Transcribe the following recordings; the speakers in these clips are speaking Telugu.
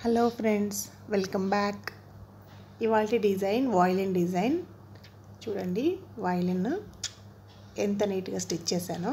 హలో ఫ్రెండ్స్ వెల్కమ్ బ్యాక్ ఇవాళ డిజైన్ వాయిలిన్ డిజైన్ చూడండి వాయిలిన్ ఎంత నీట్గా స్టిచ్ చేశానో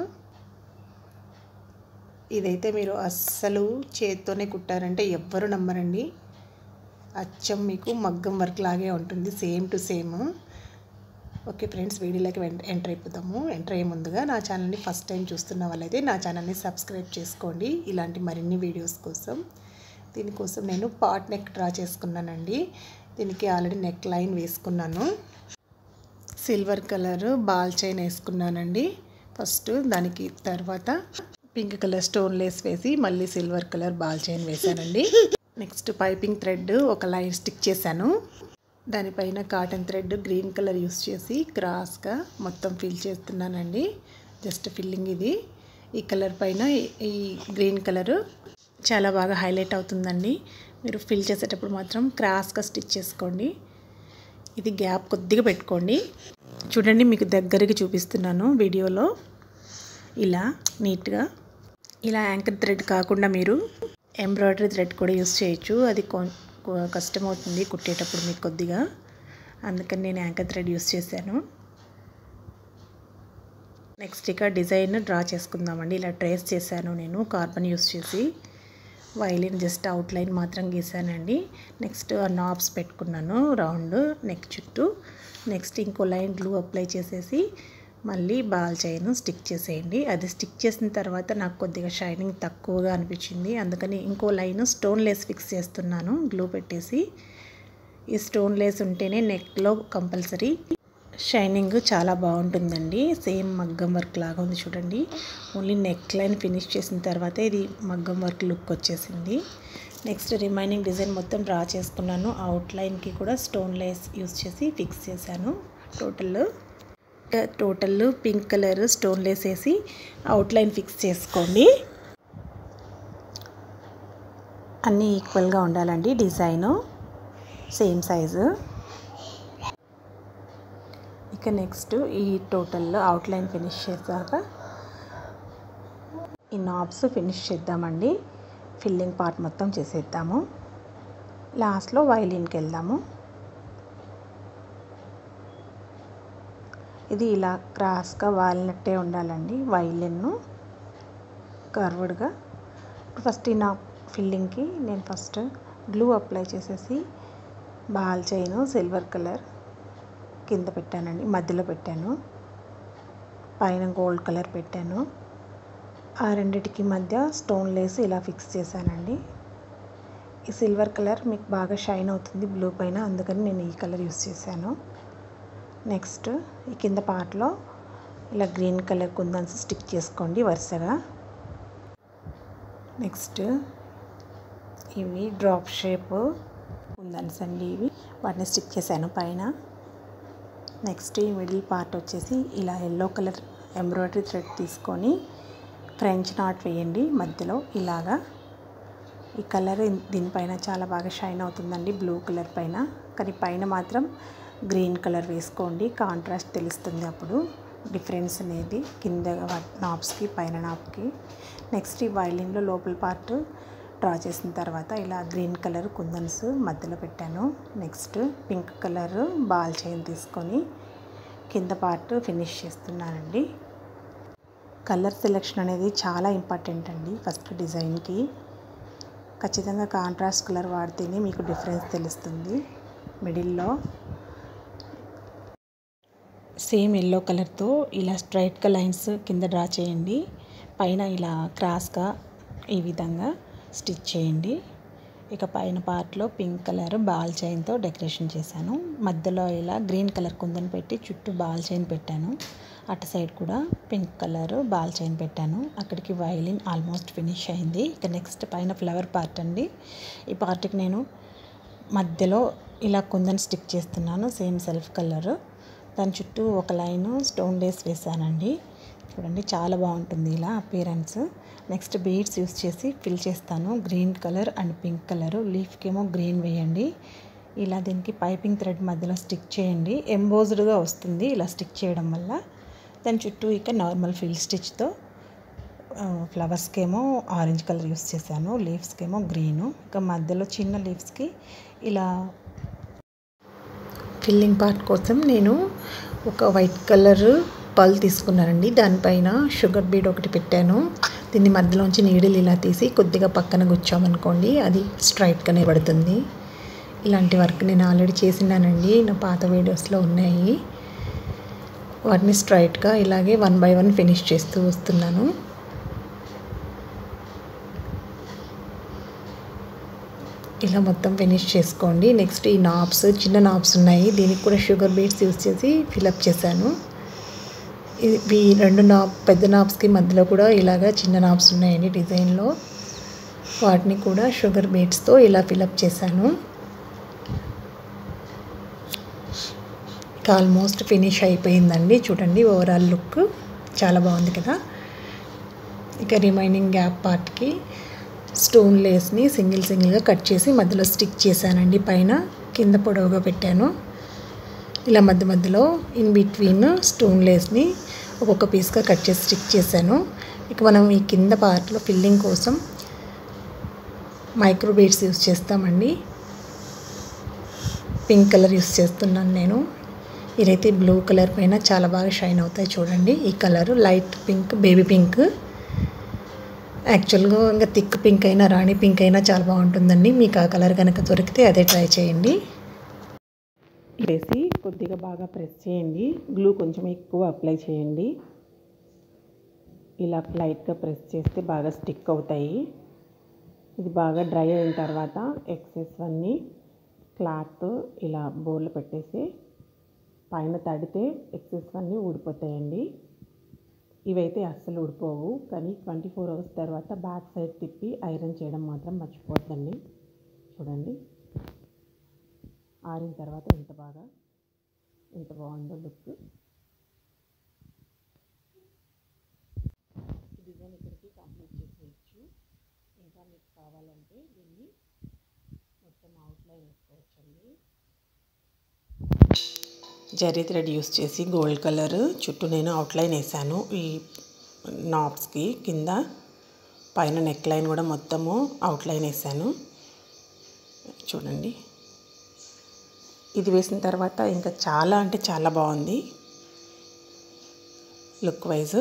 ఇదైతే మీరు అస్సలు చేత్తోనే కుట్టారంటే ఎవ్వరు నమ్మరండి అచ్చం మీకు మగ్గం వర్క్ లాగే ఉంటుంది same to same okay friends వీడియోలోకి ఎంటర్ అయిపోతాము ఎంటర్ అయ్యే ముందుగా నా ఛానల్ని ఫస్ట్ టైం చూస్తున్న వాళ్ళైతే నా ఛానల్ని సబ్స్క్రైబ్ చేసుకోండి ఇలాంటి మరిన్ని వీడియోస్ కోసం దీనికోసం నేను పాట్ నెక్ డ్రా చేసుకున్నానండి దీనికి ఆల్రెడీ నెక్ లైన్ వేసుకున్నాను సిల్వర్ కలర్ బాల్ చైన్ వేసుకున్నానండి ఫస్ట్ దానికి తర్వాత పింక్ కలర్ స్టోన్ లేస్ వేసి మళ్ళీ సిల్వర్ కలర్ బాల్ చైన్ వేసానండి నెక్స్ట్ పైపింగ్ థ్రెడ్ ఒక లైన్ స్టిక్ చేశాను దానిపైన cotton thread green colour use చేసి క్రాస్గా మొత్తం ఫిల్ చేస్తున్నానండి జస్ట్ ఫిల్లింగ్ ఇది ఈ కలర్ పైన ఈ గ్రీన్ కలర్ చాలా బాగా హైలైట్ అవుతుందండి మీరు ఫిల్ చేసేటప్పుడు మాత్రం క్రాస్గా స్టిచ్ చేసుకోండి ఇది గ్యాప్ కొద్దిగా పెట్టుకోండి చూడండి మీకు దగ్గరికి చూపిస్తున్నాను వీడియోలో ఇలా నీట్గా ఇలా యాంకర్ థ్రెడ్ కాకుండా మీరు ఎంబ్రాయిడరీ థ్రెడ్ కూడా యూస్ చేయొచ్చు అది కష్టం అవుతుంది కుట్టేటప్పుడు మీకు కొద్దిగా అందుకని నేను యాంకర్ థ్రెడ్ యూస్ చేశాను నెక్స్ట్ ఇక డిజైన్ డ్రా చేసుకుందామండి ఇలా ట్రేస్ చేశాను నేను కార్బన్ యూస్ చేసి వైలిన్ జస్ట్ అవుట్లైన్ మాత్రం గీసానండి నెక్స్ట్ ఆ నాబ్స్ పెట్టుకున్నాను రౌండ్ నెక్ చుట్టూ నెక్స్ట్ ఇంకో లైన్ గ్లూ అప్లై చేసేసి మళ్ళీ బాల్ చైన్ స్టిక్ చేసేయండి అది స్టిక్ చేసిన తర్వాత నాకు కొద్దిగా షైనింగ్ తక్కువగా అనిపించింది అందుకని ఇంకో లైన్ స్టోన్ లేస్ ఫిక్స్ చేస్తున్నాను గ్లూ పెట్టేసి ఈ స్టోన్ లేస్ ఉంటేనే నెక్లో కంపల్సరీ షైనింగ్ చాలా బాగుంటుందండి సేమ్ మగ్గం వర్క్ లాగా ఉంది చూడండి ఓన్లీ నెక్ లైన్ ఫినిష్ చేసిన తర్వాత ఇది మగ్గం వర్క్ లుక్ వచ్చేసింది నెక్స్ట్ రిమైనింగ్ డిజైన్ మొత్తం డ్రా చేసుకున్నాను అవుట్ లైన్కి కూడా స్టోన్ లేస్ యూస్ చేసి ఫిక్స్ చేశాను total total pink colour stone lace వేసి అవుట్లైన్ ఫిక్స్ చేసుకోండి అన్నీ ఈక్వల్గా ఉండాలండి డిజైను సేమ్ సైజు ఇక నెక్స్ట్ ఈ టోటల్లో అవుట్లైన్ ఫినిష్ చేశాక ఈ నాబ్స్ ఫినిష్ చేద్దామండి ఫిల్లింగ్ పార్ట్ మొత్తం చేసేద్దాము లాస్ట్లో వైలిన్కి వెళ్దాము ఇది ఇలా క్రాస్గా వాలినట్టే ఉండాలండి వైలిన్ను కర్వ్డ్గా ఫస్ట్ ఈ నా ఫిల్లింగ్కి నేను ఫస్ట్ గ్లూ అప్లై చేసేసి బాల్ చైన్ సిల్వర్ కలర్ కింద పెట్టానండి మధ్యలో పెట్టాను పైన గోల్డ్ కలర్ పెట్టాను ఆ రెండిటికి మధ్య స్టోన్ లేసి ఇలా ఫిక్స్ చేశానండి ఈ సిల్వర్ కలర్ మీకు బాగా షైన్ అవుతుంది బ్లూ పైన అందుకని నేను ఈ కలర్ యూస్ చేశాను నెక్స్ట్ ఈ కింద పార్ట్లో ఇలా గ్రీన్ కలర్ కుందన్స్ స్టిక్ చేసుకోండి వరుసగా నెక్స్ట్ ఇవి డ్రాప్ షేప్ కుందన్స్ అండి ఇవి వాటిని స్టిక్ చేశాను పైన నెక్స్ట్ ఈ మిడిల్ పార్ట్ వచ్చేసి ఇలా ఎల్లో కలర్ ఎంబ్రాయిడరీ థ్రెడ్ తీసుకొని ఫ్రెంచ్ నాట్ వేయండి మధ్యలో ఇలాగా ఈ కలర్ దీనిపైన చాలా బాగా షైన్ అవుతుందండి బ్లూ కలర్ పైన కానీ పైన మాత్రం గ్రీన్ కలర్ వేసుకోండి కాంట్రాస్ట్ తెలుస్తుంది అప్పుడు డిఫరెన్స్ అనేది కింద నాబ్స్కి పైన నాబ్కి నెక్స్ట్ ఈ వైలిన్లో లోపల పార్ట్ డ్రా చేసిన తర్వాత ఇలా గ్రీన్ కలర్ కుందన్స్ మధ్యలో పెట్టాను next pink colour ball chain తీసుకొని కింద పార్ట్ ఫినిష్ చేస్తున్నానండి కలర్ సెలెక్షన్ అనేది చాలా ఇంపార్టెంట్ అండి ఫస్ట్ డిజైన్కి ఖచ్చితంగా కాంట్రాస్ట్ కలర్ వాడితేనే మీకు డిఫరెన్స్ తెలుస్తుంది మిడిల్లో సేమ్ ఎల్లో కలర్తో ఇలా స్ట్రైట్గా లైన్స్ కింద డ్రా చేయండి పైన ఇలా క్రాస్గా ఈ విధంగా స్టిచ్ చేయండి ఇక పైన పార్ట్లో పింక్ కలర్ బాల్ చైన్తో డెకరేషన్ చేశాను మధ్యలో ఇలా గ్రీన్ కలర్ కుందని పెట్టి చుట్టూ బాల్ చైన్ పెట్టాను అటు సైడ్ కూడా పింక్ కలర్ బాల్ చైన్ పెట్టాను అక్కడికి వైలిన్ ఆల్మోస్ట్ ఫినిష్ అయింది ఇక నెక్స్ట్ పైన ఫ్లవర్ పార్ట్ అండి ఈ పార్ట్కి నేను మధ్యలో ఇలా కుందని స్టిక్ చేస్తున్నాను సేమ్ సెల్ఫ్ కలర్ దాని చుట్టూ ఒక లైన్ స్టోన్ లేస్ వేసానండి చూడండి చాలా బాగుంటుంది ఇలా అపీరెన్స్ నెక్స్ట్ బీడ్స్ యూస్ చేసి ఫిల్ చేస్తాను green colour and pink colour లీఫ్కి ఏమో గ్రీన్ వేయండి ఇలా దీనికి పైపింగ్ థ్రెడ్ మధ్యలో స్టిక్ చేయండి ఎంబోజ్డ్గా వస్తుంది ఇలా స్టిక్ చేయడం వల్ల దాని చుట్టూ ఇక నార్మల్ ఫిల్ స్టిచ్తో ఫ్లవర్స్కి ఏమో ఆరెంజ్ కలర్ యూస్ చేశాను లీవ్స్కి ఏమో గ్రీను ఇంకా మధ్యలో చిన్న లీవ్స్కి ఇలా ఫిల్లింగ్ పార్ట్ కోసం నేను ఒక వైట్ కలర్ పల్ తీసుకున్నానండి దానిపైన షుగర్ బీడ్ ఒకటి పెట్టాను దీన్ని మధ్యలోంచి నీడిల్ ఇలా తీసి కొద్దిగా పక్కన గుచ్చామనుకోండి అది స్ట్రైట్గానే పడుతుంది ఇలాంటి వర్క్ నేను ఆల్రెడీ చేసినానండి నా పాత వీడియోస్లో ఉన్నాయి వాటిని స్ట్రైట్గా ఇలాగే వన్ బై వన్ ఫినిష్ చేస్తూ వస్తున్నాను ఇలా మొత్తం ఫినిష్ చేసుకోండి నెక్స్ట్ ఈ నాబ్స్ చిన్న నాబ్స్ ఉన్నాయి దీనికి కూడా షుగర్ బీట్స్ యూస్ చేసి ఫిలప్ చేశాను ఇవి రెండు నాబ్ పెద్ద నాబ్స్కి మధ్యలో కూడా ఇలాగా చిన్న నాబ్స్ ఉన్నాయండి డిజైన్లో వాటిని కూడా షుగర్ బీట్స్తో ఇలా ఫిలప్ చేశాను ఆల్మోస్ట్ ఫినిష్ అయిపోయిందండి చూడండి ఓవరాల్ లుక్ చాలా బాగుంది కదా ఇక రిమైనింగ్ గ్యాప్ పార్ట్కి స్టోన్ లేస్ని సింగిల్ సింగిల్గా కట్ చేసి మధ్యలో స్టిక్ చేశానండి పైన కింద పొడవుగా పెట్టాను ఇలా మధ్య మధ్యలో ఇన్ బిట్వీన్ స్టోన్ లేస్ని ఒక్కొక్క పీస్గా కట్ చేసి స్టిక్ చేశాను ఇక మనం ఈ కింద పార్ట్లో ఫిల్లింగ్ కోసం మైక్రో బీడ్స్ యూస్ చేస్తామండి పింక్ కలర్ యూస్ చేస్తున్నాను నేను ఇదైతే బ్లూ కలర్ పైన చాలా బాగా షైన్ అవుతాయి చూడండి ఈ colour light pink baby pink యాక్చువల్గా ఇంకా థిక్ పింక్ అయినా రాణి పింక్ అయినా చాలా బాగుంటుందండి మీకు ఆ కలర్ కనుక దొరికితే అదే ట్రై చేయండి వేసి కొద్దిగా బాగా ప్రెస్ చేయండి గ్లూ కొంచెం ఎక్కువ అప్లై చేయండి ఇలా లైట్గా ప్రెస్ చేస్తే బాగా స్టిక్ అవుతాయి ఇది బాగా డ్రై అయిన తర్వాత ఎక్సెస్ అన్నీ క్లాత్ ఇలా బోర్లు పెట్టేసి పైన తడితే ఎక్సెస్ అన్నీ ఊడిపోతాయండి ఇవైతే అస్సలు ఊడిపోవు కానీ ట్వంటీ ఫోర్ అవర్స్ తర్వాత బ్యాక్ సైడ్ తిప్పి ఐరన్ చేయడం మాత్రం మర్చిపోద్దండి చూడండి ఆరిన తర్వాత ఎంత బాగా ఎంత బాగుందో లుక్ డిజైన్ ఇక్కడికి కంప్లీట్ చేసేయచ్చు ఇంకా మీకు కావాలంటే దీన్ని మొత్తం అవుట్లైన్ వేసుకోవచ్చండి జరీ థ్రెడ్ యూస్ చేసి గోల్డ్ కలర్ చుట్టూ నేను అవుట్లైన్ వేసాను ఈ నాబ్స్కి కింద పైన నెక్ లైన్ కూడా మొత్తము అవుట్లైన్ వేసాను చూడండి ఇది వేసిన తర్వాత ఇంకా చాలా అంటే చాలా బాగుంది లుక్ వైజ్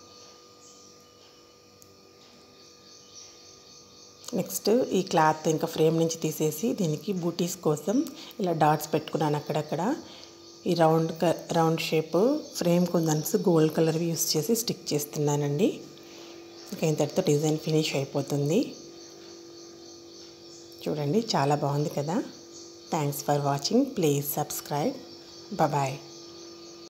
నెక్స్ట్ ఈ క్లాత్ ఇంకా ఫ్రేమ్ నుంచి తీసేసి దీనికి బూటీస్ కోసం ఇలా డాట్స్ పెట్టుకున్నాను అక్కడక్కడ ఈ round round shape frame kundans gold colour use చేసి స్టిక్ చేస్తున్నానండి ఇంకా ఇంతటితో డిజైన్ ఫినిష్ అయిపోతుంది చూడండి చాలా బాగుంది కదా thanks for watching please subscribe bye